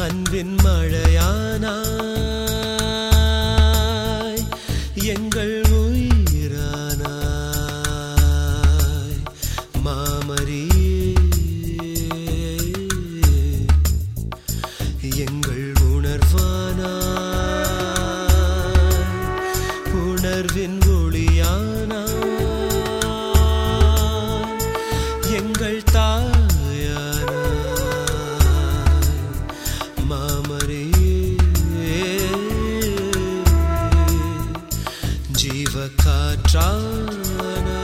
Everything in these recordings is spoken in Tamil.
அன்பின் மழையானாய் எங்கள் உயிரானாய் மாமரியே எங்கள் உணர்வானாய் உணர்வின் ஒளியானாய் எங்கள் தாயானாய் மாமரியே ஜீவ காற்றானாய்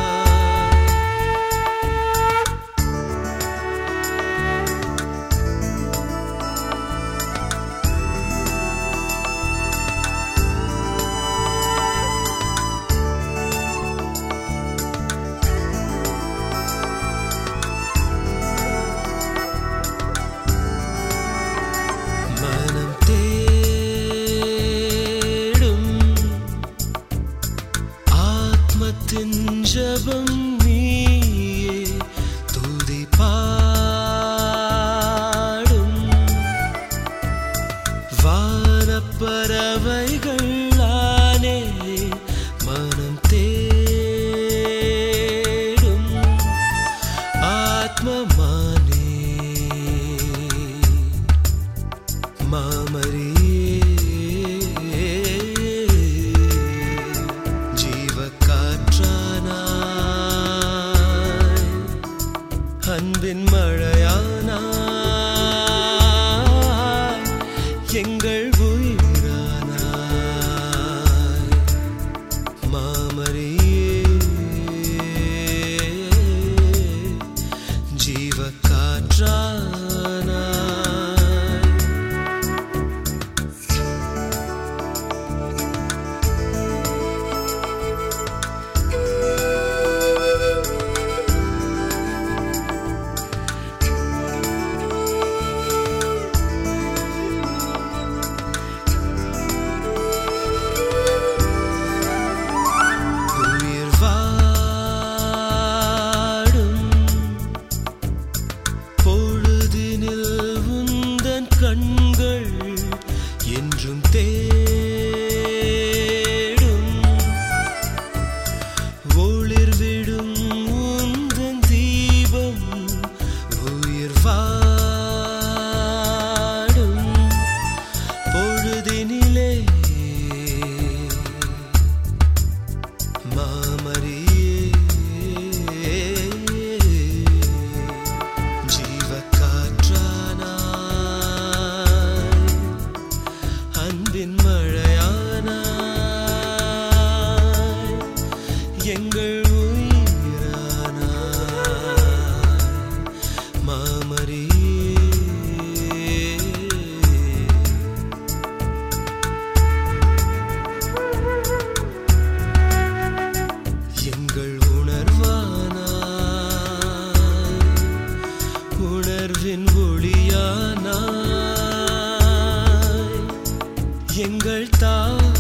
மனம் தேடும் ஆத்மத்தின் ஜபம் நீயே துதி பாடும் வானப்பறவைகளானே மனம் தேடும் ஆத்மமானே மாமரியே ஜீவ காற்றானாய் அன்பின் மழையானாய் எங்கள் உயிரானாய் மாமரியே ஜீவ காற்றானாய் உயிர் வாடும் பொழுதினில் உந்தன் கண்கள் என்றும் தேடும் ஒளிர் விடும் உந்தன் தீபம் உயிர் வாடும் பொழுதினிலே மாமரியே ஜீவ காற்றானாய் அன்பின் மழையானாய் எங்கள் உயிரானாய் மாமரியே எங்கள் உணர்வானாய் உணர்வின் ஒளியானாய் எங்கள் தாய்